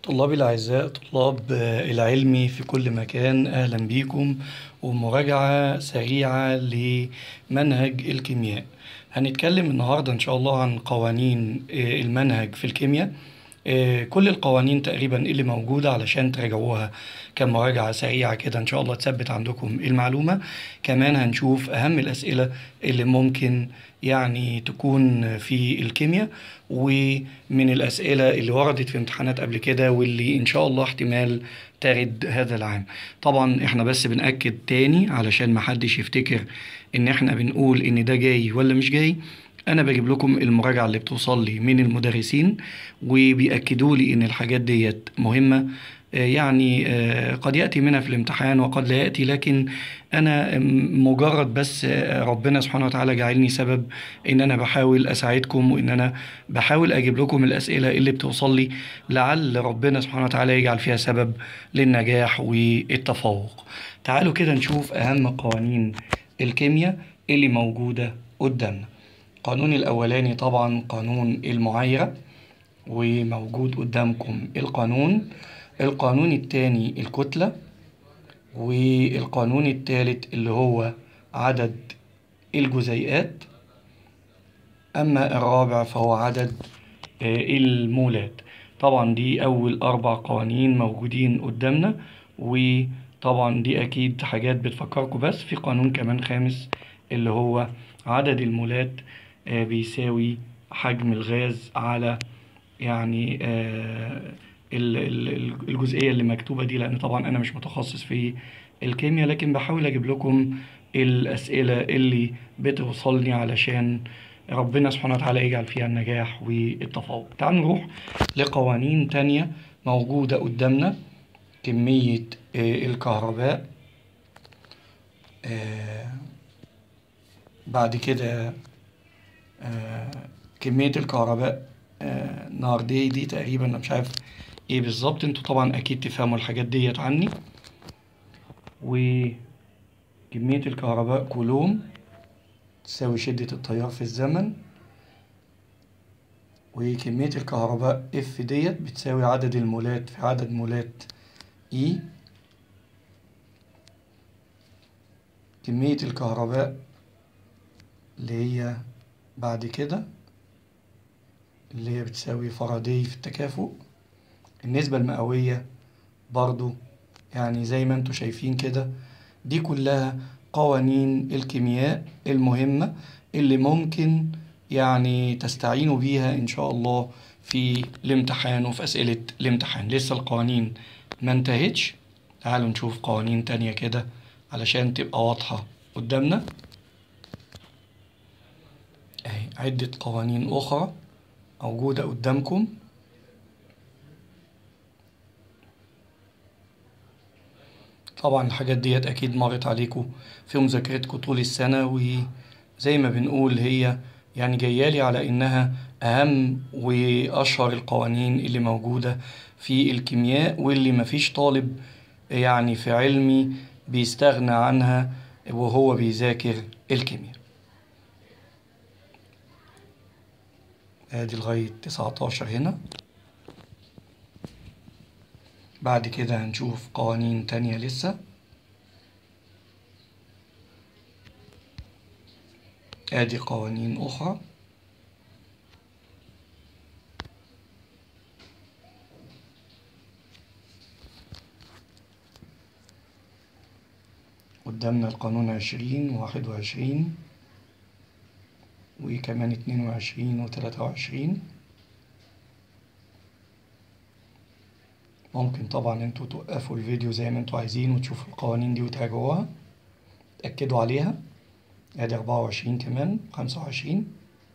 طلابي الأعزاء طلاب العلمي في كل مكان أهلا بيكم ومراجعة سريعة لمنهج الكيمياء هنتكلم النهاردة إن شاء الله عن قوانين المنهج في الكيمياء كل القوانين تقريبا اللي موجودة علشان تراجعوها كمراجعة سريعة كده إن شاء الله تثبت عندكم المعلومة كمان هنشوف أهم الأسئلة اللي ممكن يعني تكون في الكيمياء ومن الأسئلة اللي وردت في امتحانات قبل كده واللي إن شاء الله احتمال ترد هذا العام طبعا احنا بس بنأكد تاني علشان محدش يفتكر ان احنا بنقول ان ده جاي ولا مش جاي انا بجيب لكم المراجعه اللي بتوصل لي من المدرسين وبياكدوا لي ان الحاجات ديت مهمه يعني قد ياتي منها في الامتحان وقد لا ياتي لكن انا مجرد بس ربنا سبحانه وتعالى جعلني سبب ان انا بحاول اساعدكم وان انا بحاول اجيب لكم الاسئله اللي بتوصل لي لعل ربنا سبحانه وتعالى يجعل فيها سبب للنجاح والتفوق تعالوا كده نشوف اهم قوانين الكيمياء اللي موجوده قدامنا القانون الأولاني طبعا قانون المعايرة وموجود قدامكم القانون القانون الثاني الكتلة والقانون الثالث اللي هو عدد الجزيئات أما الرابع فهو عدد المولات طبعا دي أول أربع قوانين موجودين قدامنا وطبعا دي أكيد حاجات بتفكركم بس في قانون كمان خامس اللي هو عدد المولات بيساوي حجم الغاز على يعني الجزئية اللي مكتوبة دي لأن طبعا أنا مش متخصص في الكيمياء لكن بحاول أجيب لكم الأسئلة اللي بتوصلني علشان ربنا سبحانه وتعالى يجعل فيها النجاح والتفوق تعالوا نروح لقوانين تانية موجودة قدامنا كمية الكهرباء بعد كده آه كمية الكهرباء آه نار دي دي تقريبا انا مش عارف ايه بالظبط انتوا طبعا اكيد تفهموا الحاجات ديت عني وكمية الكهرباء كولوم تساوي شدة التيار في الزمن وكمية الكهرباء اف ديت بتساوي عدد المولات في عدد مولات اي كمية الكهرباء اللي هي بعد كده اللي هي بتساوي فاراداي في التكافؤ النسبة المئوية برضو يعني زي ما انتوا شايفين كده دي كلها قوانين الكيمياء المهمة اللي ممكن يعني تستعينوا بيها ان شاء الله في الامتحان وفي اسئلة الامتحان لسه القوانين ما انتهتش تعالوا نشوف قوانين تانية كده علشان تبقى واضحة قدامنا اهي عدة قوانين أخرى موجودة قدامكم طبعا الحاجات ديت أكيد مرت عليكم في مذاكرتكم طول السنة وزي ما بنقول هي يعني جايالي على إنها أهم وأشهر القوانين اللي موجودة في الكيمياء واللي مفيش طالب يعني في علمي بيستغنى عنها وهو بيذاكر الكيمياء ادي لغاية تسعتاشر هنا بعد كده هنشوف قوانين تانية لسه ادي قوانين اخرى قدامنا القانون عشرين واحد وعشرين وكمان اتنين وعشرين وتلاتة وعشرين ممكن طبعا انتوا توقفوا الفيديو زي ما انتوا عايزين وتشوفوا القوانين دي وتراجعوها تأكدوا عليها ادي اربعة وعشرين كمان خمسة وعشرين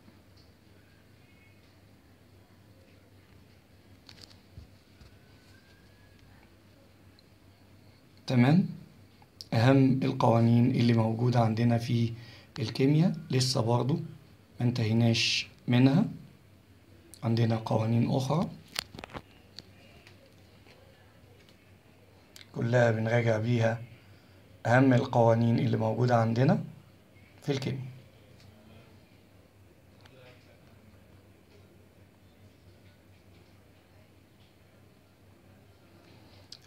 تمام أهم القوانين اللي موجودة عندنا في الكيمياء لسه برضو ما انتهيناش منها عندنا قوانين أخرى كلها بنراجع بيها أهم القوانين اللي موجودة عندنا في الكيمياء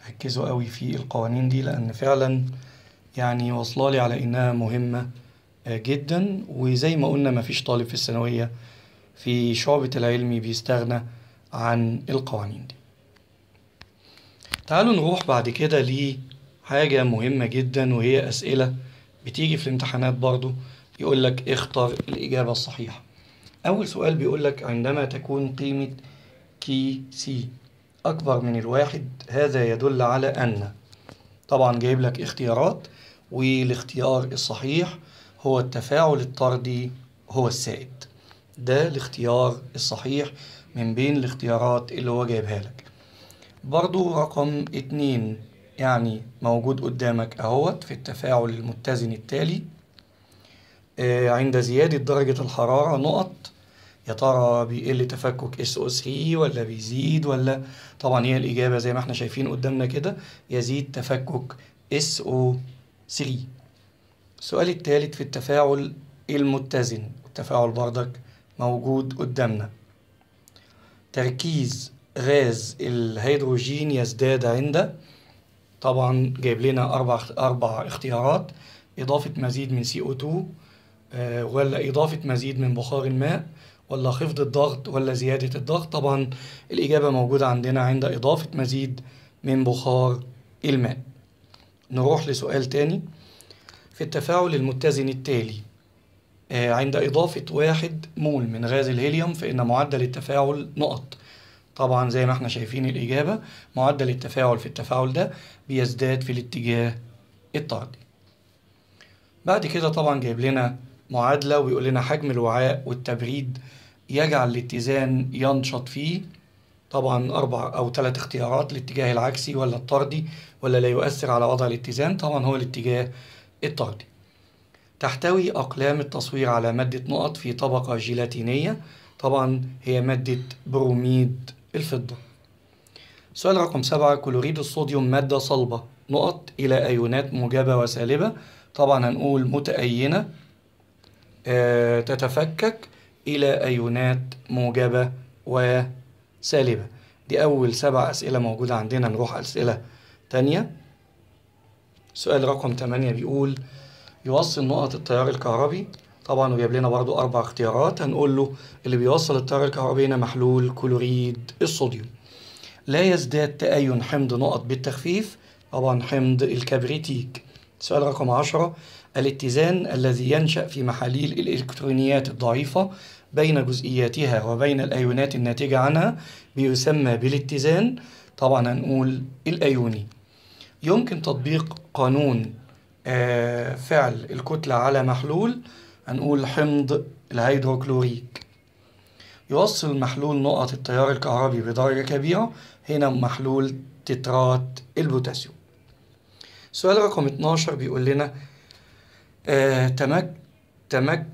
ركزوا قوي في القوانين دي لأن فعلا يعني واصلالي على إنها مهمة آه، جدا وزي ما قلنا مفيش طالب في الثانوية في شعبة العلمي بيستغنى عن القوانين دي تعالوا نروح بعد كده لحاجة مهمة جدا وهي أسئلة بتيجي في الامتحانات برضو يقول لك اختر الإجابة الصحيحة أول سؤال بيقول لك عندما تكون قيمة كي سي أكبر من الواحد هذا يدل على أن طبعا جايب لك اختيارات والاختيار الصحيح هو التفاعل الطردي هو السائد ده الاختيار الصحيح من بين الاختيارات اللي هو جايبها لك برضو رقم اتنين يعني موجود قدامك اهوت في التفاعل المتزن التالي آه، عند زيادة درجة الحرارة نقط يا ترى بيقل تفكك SO3 ولا بيزيد ولا طبعا هي الإجابة زي ما احنا شايفين قدامنا كده يزيد تفكك SO3 السؤال الثالث في التفاعل المتزن التفاعل بردك موجود قدامنا تركيز غاز الهيدروجين يزداد عند طبعا جايب لنا أربع أربع اختيارات إضافة مزيد من CO2 آه، ولا إضافة مزيد من بخار الماء ولا خفض الضغط ولا زيادة الضغط طبعا الإجابة موجودة عندنا عند إضافة مزيد من بخار الماء نروح لسؤال تاني في التفاعل المتزن التالي آه، عند إضافة واحد مول من غاز الهيليوم فإن معدل التفاعل نقط طبعا زي ما احنا شايفين الإجابة معدل التفاعل في التفاعل ده بيزداد في الاتجاه الطردي بعد كده طبعا جايب لنا معادلة ويقول لنا حجم الوعاء والتبريد يجعل الاتزان ينشط فيه طبعا أربع أو ثلاث اختيارات الاتجاه العكسي ولا الطردي ولا لا يؤثر على وضع الاتزان طبعا هو الاتجاه الطردي تحتوي أقلام التصوير على مادة نقط في طبقة جيلاتينية طبعا هي مادة بروميد الفضة سؤال رقم سبعة كلوريد الصوديوم مادة صلبة نقط إلى أيونات موجبة وسالبة طبعا هنقول متأينة آه، تتفكك إلى أيونات موجبة وسالبة دي أول سبع أسئلة موجودة عندنا نروح أسئلة تانية سؤال رقم 8 بيقول يوصل نقط التيار الكهربي طبعا وجايب لنا برضو أربع اختيارات هنقول له اللي بيوصل التيار الكهربي هنا محلول كلوريد الصوديوم لا يزداد تأين حمض نقط بالتخفيف طبعا حمض الكبريتيك سؤال رقم 10 الاتزان الذي ينشأ في محاليل الإلكترونيات الضعيفة بين جزئياتها وبين الأيونات الناتجة عنها بيسمى بالاتزان طبعا هنقول الأيوني يمكن تطبيق قانون آه، فعل الكتلة على محلول هنقول حمض الهيدروكلوريك يوصل محلول نقط التيار الكهربي بدرجة كبيرة هنا محلول تترات البوتاسيوم سؤال رقم 12 بيقول لنا آه تمك تمك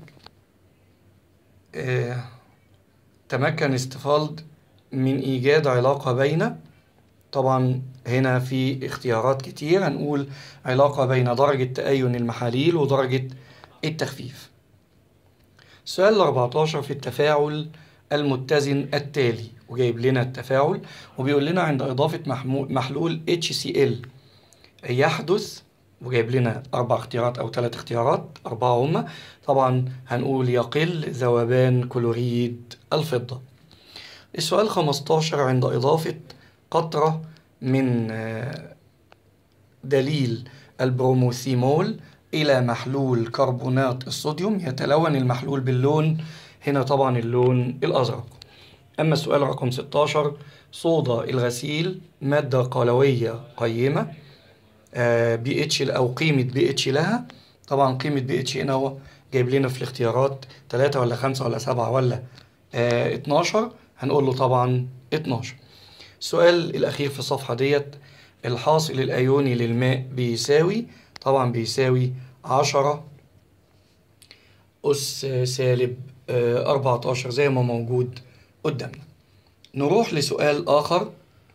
آه تمكن ستيفالد من إيجاد علاقة بين طبعا هنا في اختيارات كتير هنقول علاقة بين درجة تأين المحاليل ودرجة التخفيف السؤال 14 في التفاعل المتزن التالي وجايب لنا التفاعل وبيقول لنا عند إضافة محمو- محلول HCl يحدث وجايب لنا أربع اختيارات أو ثلاث اختيارات أربعة هما طبعا هنقول يقل ذوبان كلوريد الفضة السؤال 15 عند إضافة قطرة من آه، دليل البروموثيمول إلى محلول كربونات الصوديوم يتلون المحلول باللون هنا طبعا اللون الأزرق أما السؤال رقم 16 صودا الغسيل مادة قلوية قيمة بي اتش او قيمه بي اتش لها طبعا قيمه بي اتش هنا هو جايب لنا في الاختيارات 3 ولا 5 ولا 7 ولا آه 12 هنقول له طبعا 12 السؤال الاخير في الصفحه ديت الحاصل الايوني للماء بيساوي طبعا بيساوي 10 أس سالب آه 14 زي ما موجود قدامنا نروح لسؤال آخر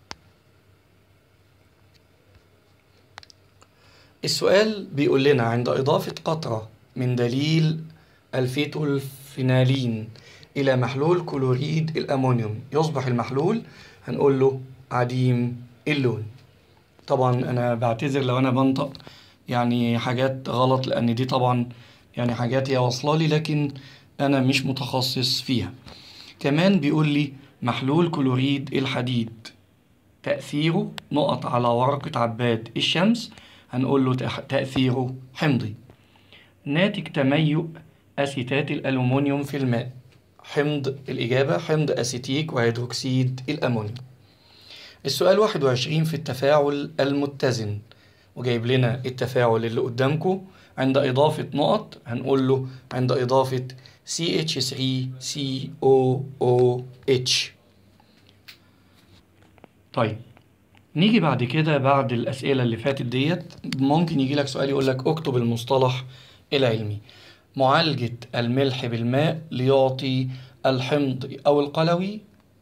السؤال بيقول لنا عند إضافة قطرة من دليل الفيتولفينالين إلى محلول كلوريد الأمونيوم يصبح المحلول هنقول له عديم اللون طبعا أنا بعتذر لو أنا بنطق يعني حاجات غلط لأن دي طبعا يعني حاجات هي واصلة لي لكن أنا مش متخصص فيها كمان بيقول لي محلول كلوريد الحديد تأثيره نقط على ورقة عباد الشمس هنقول له تأ- تأثيره حمضي ناتج تميؤ أسيتات الألومنيوم في الماء حمض الإجابة حمض أسيتيك وهيدروكسيد الأمونيوم السؤال 21 في التفاعل المتزن وجايب لنا التفاعل اللي قدامكم عند إضافة نقط هنقول له عند إضافة CH3COOH طيب نيجي بعد كده بعد الأسئلة اللي فاتت ديت ممكن يجي لك سؤال يقول لك اكتب المصطلح العلمي معالجة الملح بالماء ليعطي الحمض أو القلوي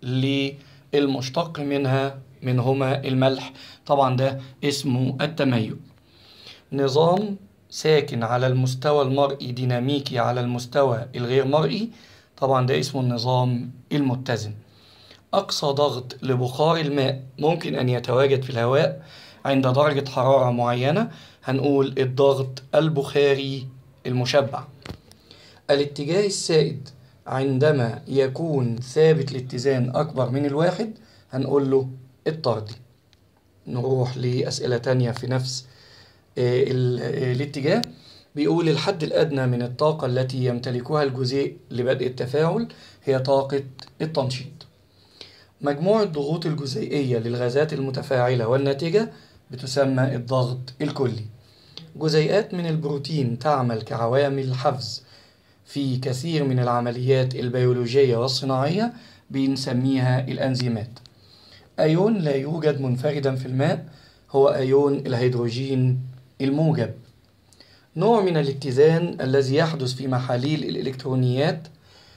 للمشتق منها منهما الملح طبعا ده اسمه التميؤ نظام ساكن على المستوى المرئي ديناميكي على المستوى الغير مرئي طبعا ده اسمه النظام المتزن أقصى ضغط لبخار الماء ممكن أن يتواجد في الهواء عند درجة حرارة معينة هنقول الضغط البخاري المشبع الاتجاه السائد عندما يكون ثابت الاتزان أكبر من الواحد هنقول له الطردي نروح لأسئلة تانية في نفس آه، ال- آه، الاتجاه بيقول الحد الأدنى من الطاقة التي يمتلكها الجزيء لبدء التفاعل هي طاقة التنشيط مجموع الضغوط الجزيئية للغازات المتفاعلة والناتجة بتسمى الضغط الكلي جزيئات من البروتين تعمل كعوامل حفز في كثير من العمليات البيولوجية والصناعية بنسميها الأنزيمات أيون لا يوجد منفردا في الماء هو أيون الهيدروجين الموجب نوع من الاتزان الذي يحدث في محاليل الإلكترونيات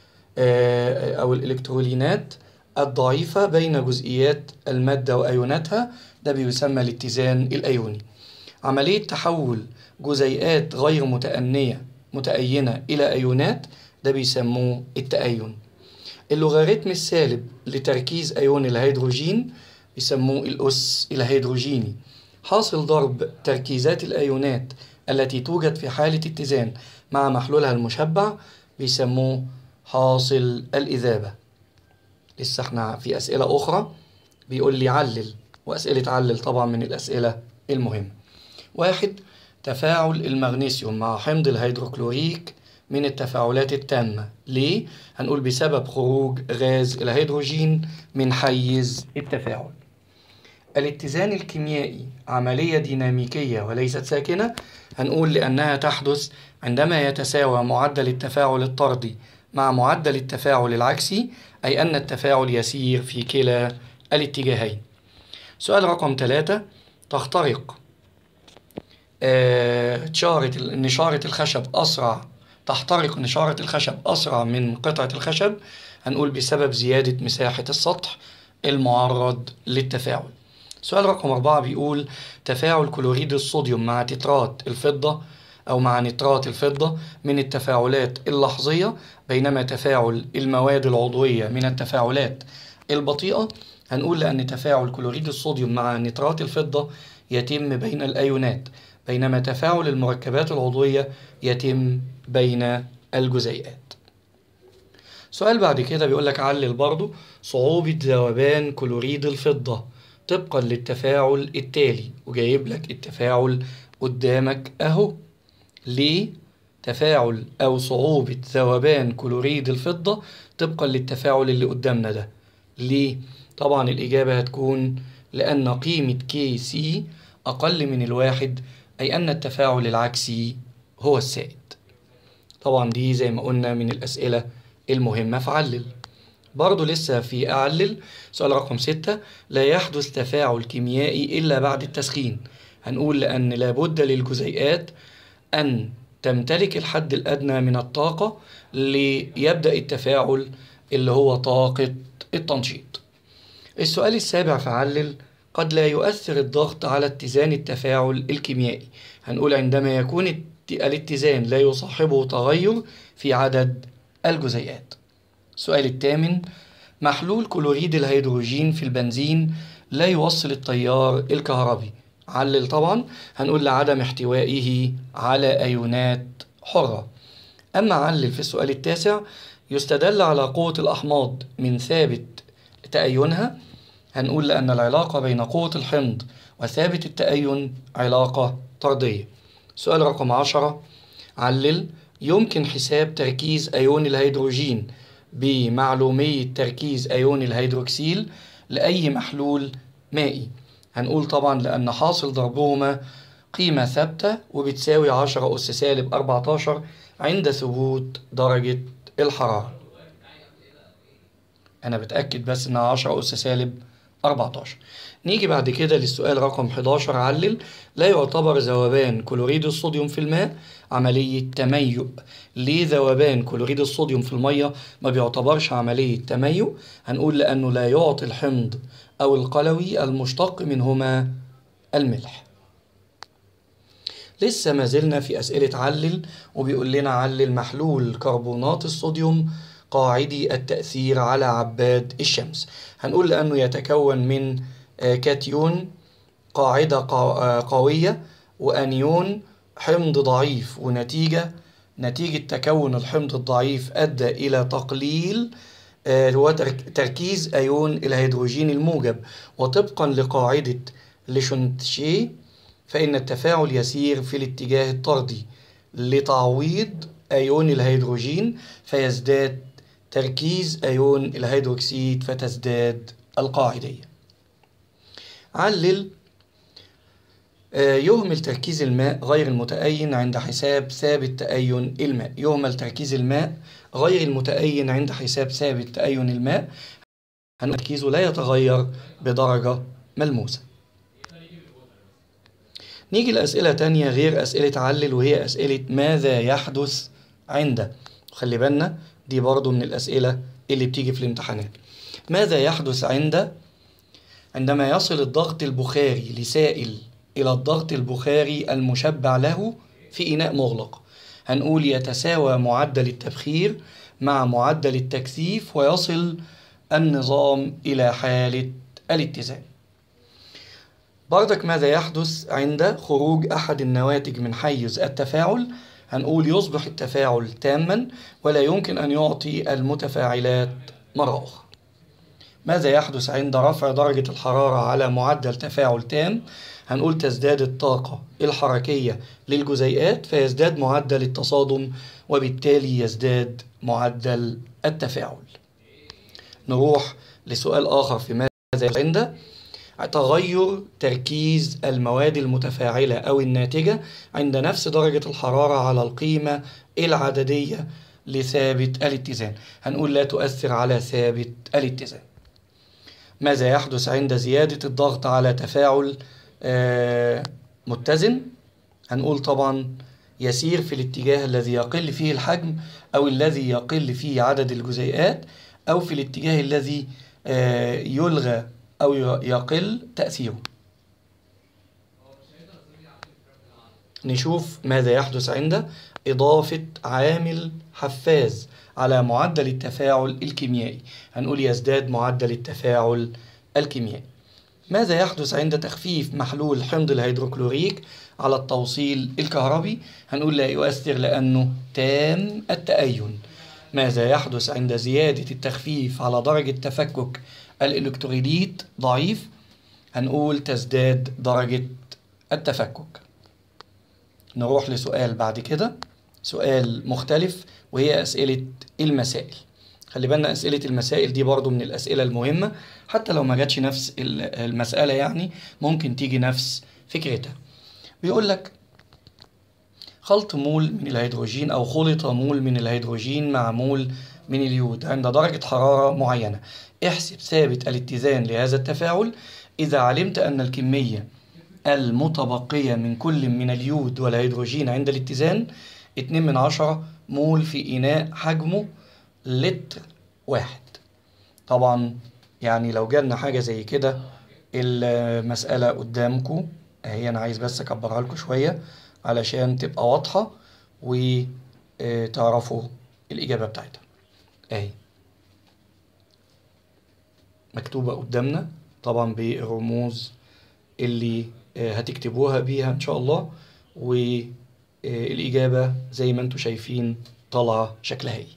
آه، أو الإلكترولينات الضعيفة بين جزئيات المادة وأيوناتها ده بيسمى الاتزان الأيوني عملية تحول جزيئات غير متأنية متأينة إلى أيونات ده بيسموه التأين اللوغاريتم السالب لتركيز أيون الهيدروجين بيسموه الأس الهيدروجيني حاصل ضرب تركيزات الأيونات التي توجد في حالة اتزان مع محلولها المشبع بيسموه حاصل الإذابة لسه احنا في أسئلة أخرى بيقول لي علل وأسئلة علل طبعا من الأسئلة المهمة واحد تفاعل المغنيسيوم مع حمض الهيدروكلوريك من التفاعلات التامة ليه؟ هنقول بسبب خروج غاز الهيدروجين من حيز التفاعل الاتزان الكيميائي عملية ديناميكية وليست ساكنة هنقول لأنها تحدث عندما يتساوى معدل التفاعل الطردي مع معدل التفاعل العكسي أي أن التفاعل يسير في كلا الاتجاهين سؤال رقم ثلاثة تخترق آه، شارة ال- نشارة الخشب أسرع تحترق نشارة الخشب أسرع من قطعة الخشب هنقول بسبب زيادة مساحة السطح المعرض للتفاعل سؤال رقم أربعة بيقول تفاعل كلوريد الصوديوم مع تترات الفضة أو مع نترات الفضة من التفاعلات اللحظية بينما تفاعل المواد العضوية من التفاعلات البطيئة هنقول لأن تفاعل كلوريد الصوديوم مع نترات الفضة يتم بين الأيونات بينما تفاعل المركبات العضوية يتم بين الجزيئات سؤال بعد كده بيقول لك علل برضو صعوبة ذوبان كلوريد الفضة طبقا للتفاعل التالي وجايب لك التفاعل قدامك اهو ليه تفاعل او صعوبة ذوبان كلوريد الفضة طبقا للتفاعل اللي قدامنا ده ليه طبعا الإجابة هتكون لأن قيمة كي سي أقل من الواحد أي أن التفاعل العكسي هو السائد طبعا دي زي ما قلنا من الأسئلة المهمة فعلل برضه لسه في أعلل سؤال رقم ستة لا يحدث تفاعل كيميائي إلا بعد التسخين هنقول لأن لابد للجزيئات أن تمتلك الحد الأدنى من الطاقة ليبدأ التفاعل اللي هو طاقة التنشيط السؤال السابع فعلل قد لا يؤثر الضغط على اتزان التفاعل الكيميائي هنقول عندما يكون الت- الاتزان لا يصاحبه تغير في عدد الجزيئات السؤال الثامن محلول كلوريد الهيدروجين في البنزين لا يوصل التيار الكهربي علل طبعا هنقول لعدم احتوائه على أيونات حرة أما علل في السؤال التاسع يستدل على قوة الأحماض من ثابت تأينها هنقول لأن العلاقة بين قوة الحمض وثابت التأين علاقة طردية سؤال رقم عشرة علل يمكن حساب تركيز أيون الهيدروجين بمعلومية تركيز أيون الهيدروكسيل لأي محلول مائي هنقول طبعا لأن حاصل ضربهما قيمة ثابتة وبتساوي 10 أس سالب 14 عند ثبوت درجة الحرارة أنا بتأكد بس إنها 10 أس سالب 14 نيجي بعد كده للسؤال رقم 11 علل لا يعتبر ذوبان كلوريد الصوديوم في الماء عملية تميؤ ليه ذوبان كلوريد الصوديوم في المية ما بيعتبرش عملية تميؤ هنقول لأنه لا يعطي الحمض أو القلوي المشتق منهما الملح لسه ما زلنا في أسئلة علل وبيقول لنا علل محلول كربونات الصوديوم قاعدي التأثير على عباد الشمس هنقول لأنه يتكون من كاتيون قاعدة قوية وأنيون حمض ضعيف ونتيجة نتيجة تكون الحمض الضعيف أدى إلى تقليل هو تركيز أيون الهيدروجين الموجب وطبقا لقاعدة لشونتشي فإن التفاعل يسير في الاتجاه الطردي لتعويض أيون الهيدروجين فيزداد تركيز أيون الهيدروكسيد فتزداد القاعدية علل يهمل تركيز الماء غير المتأين عند حساب ثابت تأين الماء يهمل تركيز الماء غير المتأين عند حساب ثابت تأين الماء تركيزه لا يتغير بدرجة ملموسة نيجي لأسئلة تانية غير أسئلة علل وهي أسئلة ماذا يحدث عند خلي بالنا دي برضو من الأسئلة اللي بتيجي في الامتحانات ماذا يحدث عند عندما يصل الضغط البخاري لسائل إلى الضغط البخاري المشبع له في إناء مغلق هنقول يتساوى معدل التبخير مع معدل التكثيف ويصل النظام إلى حالة الاتزان بردك ماذا يحدث عند خروج أحد النواتج من حيز التفاعل هنقول يصبح التفاعل تاما ولا يمكن أن يعطي المتفاعلات مرة أخرى ماذا يحدث عند رفع درجة الحرارة على معدل تفاعل تام هنقول تزداد الطاقة الحركية للجزيئات فيزداد معدل التصادم وبالتالي يزداد معدل التفاعل نروح لسؤال آخر في ماذا عند تغير تركيز المواد المتفاعلة أو الناتجة عند نفس درجة الحرارة على القيمة العددية لثابت الاتزان هنقول لا تؤثر على ثابت الاتزان ماذا يحدث عند زيادة الضغط على تفاعل متزن هنقول طبعا يسير في الاتجاه الذي يقل فيه الحجم أو الذي يقل فيه عدد الجزيئات أو في الاتجاه الذي يلغى أو يقل تأثيره نشوف ماذا يحدث عند إضافة عامل حفاز على معدل التفاعل الكيميائي هنقول يزداد معدل التفاعل الكيميائي ماذا يحدث عند تخفيف محلول حمض الهيدروكلوريك على التوصيل الكهربي هنقول لا يؤثر لأنه تام التأين ماذا يحدث عند زيادة التخفيف على درجة تفكك الإلكتروليت ضعيف هنقول تزداد درجة التفكك نروح لسؤال بعد كده سؤال مختلف وهي أسئلة المسائل خلي بالنا أسئلة المسائل دي برضو من الأسئلة المهمة حتى لو ما جاتش نفس المسألة يعني ممكن تيجي نفس فكرتها بيقول لك خلط مول من الهيدروجين أو خلط مول من الهيدروجين مع مول من اليود عند درجة حرارة معينة احسب ثابت الاتزان لهذا التفاعل إذا علمت أن الكمية المتبقية من كل من اليود والهيدروجين عند الاتزان 2 من عشرة مول في إناء حجمه لتر واحد طبعا يعني لو جالنا حاجة زي كده المسألة قدامكم اهي أنا عايز بس أكبرها لكم شوية علشان تبقى واضحة وتعرفوا الإجابة بتاعتها اهي مكتوبة قدامنا طبعا بالرموز اللي آه، هتكتبوها بيها إن شاء الله والإجابة زي ما انتم شايفين طالعة شكلها ايه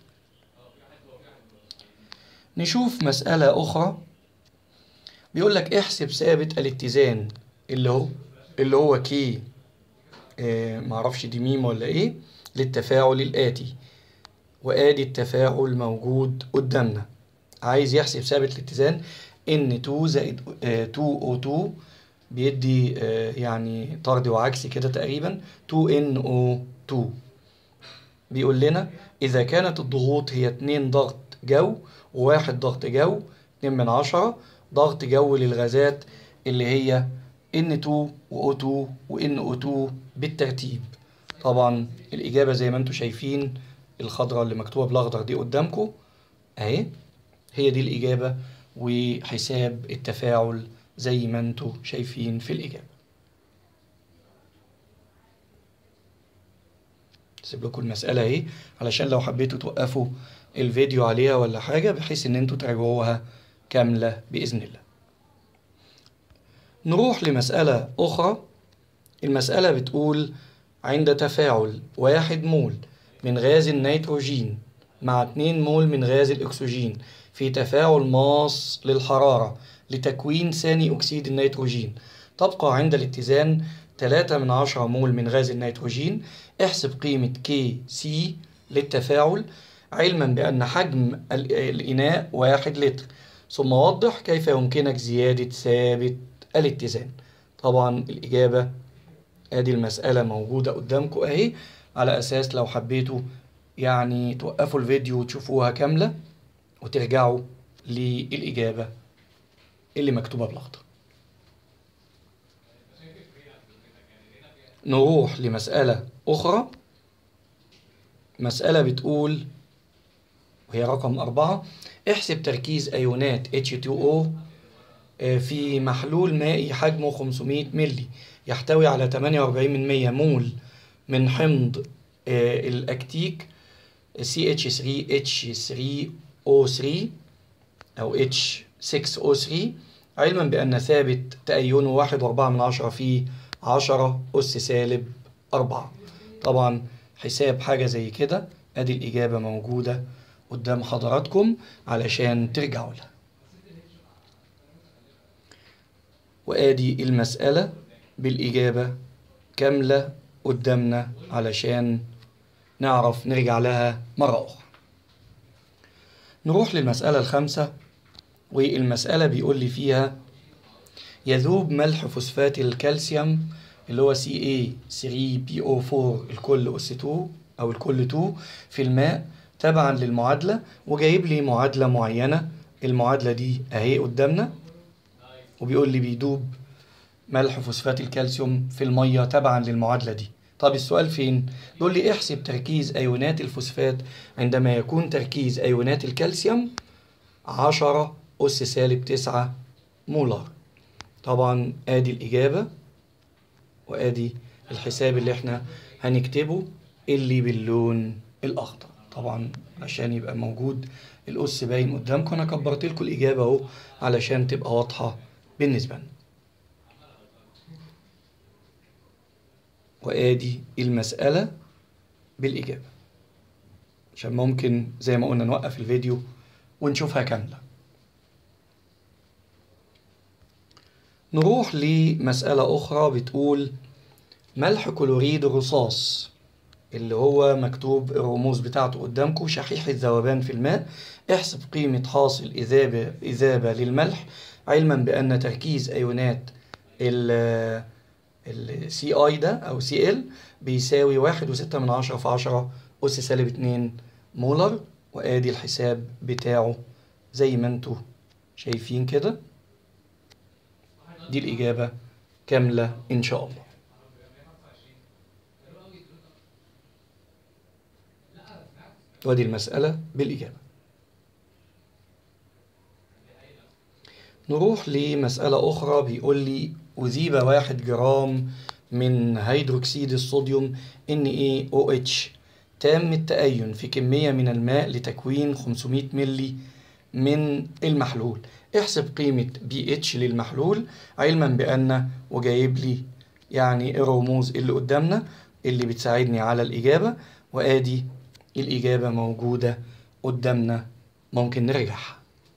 نشوف مسألة أخرى بيقول لك احسب ثابت الاتزان اللي هو اللي هو كي آه معرفش دي ميم ولا ايه للتفاعل الآتي وآدي التفاعل موجود قدامنا عايز يحسب ثابت الاتزان ان 2 زائد آه 2 او 2 بيدي آه يعني طرد وعكسي كده تقريبا 2 ان او 2 بيقول لنا إذا كانت الضغوط هي 2 ضغط جو وواحد ضغط جو 2 من عشرة ضغط جو للغازات اللي هي N2 و O2 و NO2 بالترتيب طبعا الإجابة زي ما انتم شايفين الخضراء اللي مكتوبة بالأخضر دي قدامكم أهي هي دي الإجابة وحساب التفاعل زي ما انتم شايفين في الإجابة سيب لكم المسألة اهي علشان لو حبيتوا توقفوا الفيديو عليها ولا حاجة بحيث ان انتوا تراجعوها كاملة بإذن الله نروح لمسألة أخرى المسألة بتقول عند تفاعل واحد مول من غاز النيتروجين مع 2 مول من غاز الأكسجين في تفاعل ماس للحرارة لتكوين ثاني أكسيد النيتروجين تبقى عند الاتزان 3 من 10 مول من غاز النيتروجين احسب قيمة كي سي للتفاعل علما بأن حجم الإناء واحد لتر ثم وضح كيف يمكنك زيادة ثابت الاتزان طبعا الإجابة ادي المسألة موجودة قدامكم اهي على أساس لو حبيتوا يعني توقفوا الفيديو وتشوفوها كاملة وترجعوا للإجابة اللي مكتوبة بالأخضر نروح لمسألة أخرى مسألة بتقول وهي رقم أربعة احسب تركيز أيونات H2O في محلول مائي حجمه 500 ملي يحتوي على 48% مول من حمض الأكتيك CH3H3O3 أو H6O3 علما بأن ثابت تأينه واحد وأربعة من عشرة في عشرة أس سالب أربعة طبعا حساب حاجة زي كده أدي الإجابة موجودة قدام حضراتكم علشان ترجعوا لها وآدي المسألة بالإجابة كاملة قدامنا علشان نعرف نرجع لها مرة أخرى نروح للمسألة الخامسة والمسألة بيقول لي فيها يذوب ملح فوسفات الكالسيوم اللي هو CA3PO4 الكل أس 2 أو الكل 2 في الماء تبعا للمعادلة وجايب لي معادلة معينة المعادلة دي أهي قدامنا وبيقول لي بيدوب ملح فوسفات الكالسيوم في المية تبعا للمعادلة دي طب السؤال فين؟ بيقول لي احسب تركيز أيونات الفوسفات عندما يكون تركيز أيونات الكالسيوم 10 أس سالب 9 مولار طبعا ادي الإجابة وادي الحساب اللي احنا هنكتبه اللي باللون الأخضر طبعا عشان يبقى موجود الأس باين قدامكم أنا كبرت لكم الإجابة أهو علشان تبقى واضحة بالنسبة لنا وادي المسألة بالإجابة عشان ممكن زي ما قلنا نوقف الفيديو ونشوفها كاملة نروح لمسألة أخرى بتقول ملح كلوريد الرصاص اللي هو مكتوب الرموز بتاعته قدامكم شحيح الذوبان في الماء احسب قيمة حاصل إذابة, إذابة للملح علما بأن تركيز أيونات ال السي اي ده او سي ال بيساوي واحد وستة من عشرة في عشرة أس سالب اتنين مولر وآدي الحساب بتاعه زي ما انتوا شايفين كده دي الإجابة كاملة إن شاء الله وادي المسألة بالإجابة نروح لمسألة أخرى بيقول لي أذيب واحد جرام من هيدروكسيد الصوديوم NaOH تام التأين في كمية من الماء لتكوين 500 ملي من المحلول احسب قيمة pH للمحلول علما بأن وجايب لي يعني الرموز اللي قدامنا اللي بتساعدني على الإجابة وآدي الإجابة موجودة قدامنا ممكن نرجعها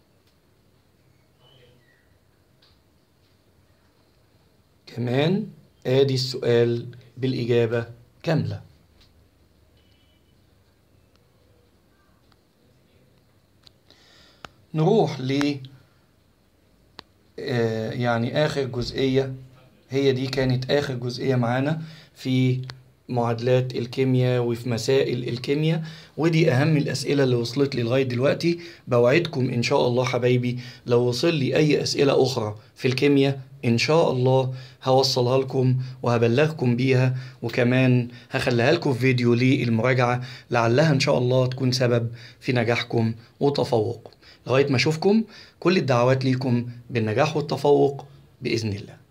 كمان آدي السؤال بالإجابة كاملة نروح ل آه، يعني آخر جزئية هي دي كانت آخر جزئية معانا في معادلات الكيمياء وفي مسائل الكيمياء ودي أهم الأسئلة اللي وصلت لي لغاية دلوقتي بوعدكم إن شاء الله حبايبي لو وصل لي أي أسئلة أخرى في الكيمياء إن شاء الله هوصلها لكم وهبلغكم بيها وكمان هخليها لكم في فيديو للمراجعة لعلها إن شاء الله تكون سبب في نجاحكم وتفوقكم لغاية ما أشوفكم كل الدعوات ليكم بالنجاح والتفوق بإذن الله